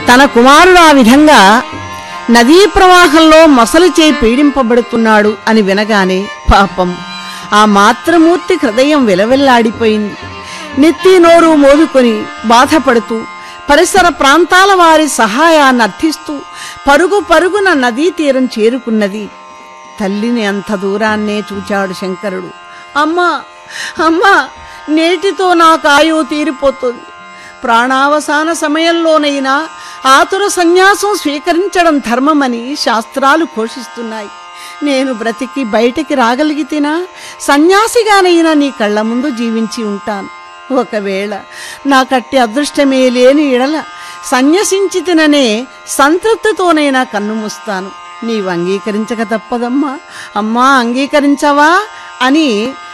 తన కుమారుడు ఆ విధంగా నదీ ప్రవాహంలో మొసలి చేయి పీడింపబడుతున్నాడు అని వినగానే పాపం ఆ మాతృమూర్తి హృదయం విలవిల్లాడిపోయింది నెత్తి నోరు మోదుకొని బాధపడుతూ పరిసర ప్రాంతాల వారి సహాయాన్ని అర్థిస్తూ పరుగు పరుగున నదీ తీరం చేరుకున్నది తల్లిని అంత దూరాన్నే చూచాడు శంకరుడు అమ్మా అమ్మా నేటితో నాకు ఆయువు తీరిపోతుంది ప్రాణావసాన సమయంలోనైనా ఆతుర సన్యాసం స్వీకరించడం ధర్మమని శాస్త్రాలు ఘోషిస్తున్నాయి నేను బ్రతికి బయటికి రాగలిగితేనా సన్యాసిగానైనా నీ కళ్ళ ముందు జీవించి ఉంటాను ఒకవేళ నాకట్టి అదృష్టమే లేని ఎడల సన్యసించి తిననే సంతృప్తితోనైనా కన్ను మూస్తాను నీవు అంగీకరించక తప్పదమ్మా అమ్మా అంగీకరించవా అని